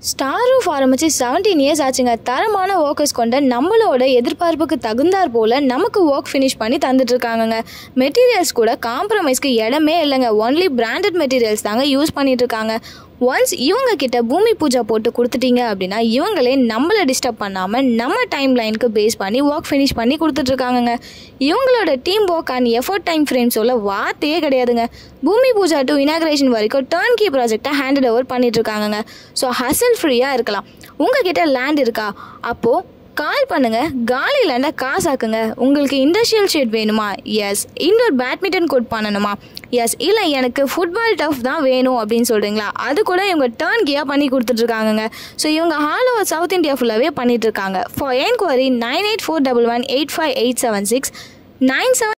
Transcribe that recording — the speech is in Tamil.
ஸ்டார் ரூஃப் ஆரம்பித்து செவன்டீன் இயர்ஸ் ஆச்சுங்க தரமான ஒர்க்கர்ஸ் கொண்ட நம்மளோட எதிர்பார்ப்புக்கு தகுந்தாற் போல் நமக்கு ஒர்க் ஃபினிஷ் பண்ணி தந்துட்டு இருக்காங்கங்க மெட்டீரியல்ஸ் கூட காம்ப்ரமைஸ்க்கு இடமே இல்லைங்க ஒன்லி பிராண்டட் மெட்டீரியல்ஸ் தாங்க யூஸ் பண்ணிட்டு இருக்காங்க ஒன்ஸ் இவங்க கிட்ட பூமி பூஜா போட்டு கொடுத்துட்டீங்க அப்படின்னா இவங்களே நம்மளை டிஸ்டர்ப் பண்ணாமல் நம்ம டைம் லைனுக்கு பேஸ் பண்ணி ஒர்க் ஃபினிஷ் பண்ணி கொடுத்துட்ருக்காங்கங்க இவங்களோட team work and effort time frame சொல்ல வார்த்தையே கிடையாதுங்க பூமி பூஜா டு இனாகிரேஷன் வரைக்கும் டேர்ன் கீ ப்ராஜெக்டை ஹேண்டட் ஓவர் பண்ணிட்டு இருக்காங்கங்க ஸோ ஹசல் ஃப்ரீயாக இருக்கலாம் உங்ககிட்ட லேண்ட் இருக்கா அப்போது கால் பண்ணுங்க காலி லேண்டை காசாக்குங்க உங்களுக்கு இண்டஸ்ட்ரியல் ஷேட் வேணுமா எஸ் இன்டோர் பேட்மிண்டன் கோட் பண்ணணுமா எஸ் இல்லை எனக்கு ஃபுட்பால் டஃப் தான் வேணும் அப்படின்னு சொல்கிறீங்களா அது கூட இவங்க டேர்ன் கியாக பண்ணி கொடுத்துட்ருக்காங்கங்க ஸோ இவங்க ஆல் ஓவர் சவுத் இந்தியா ஃபுல்லாகவே பண்ணிகிட்ருக்காங்க for enquiry nine eight four double one eight five eight seven six nine seven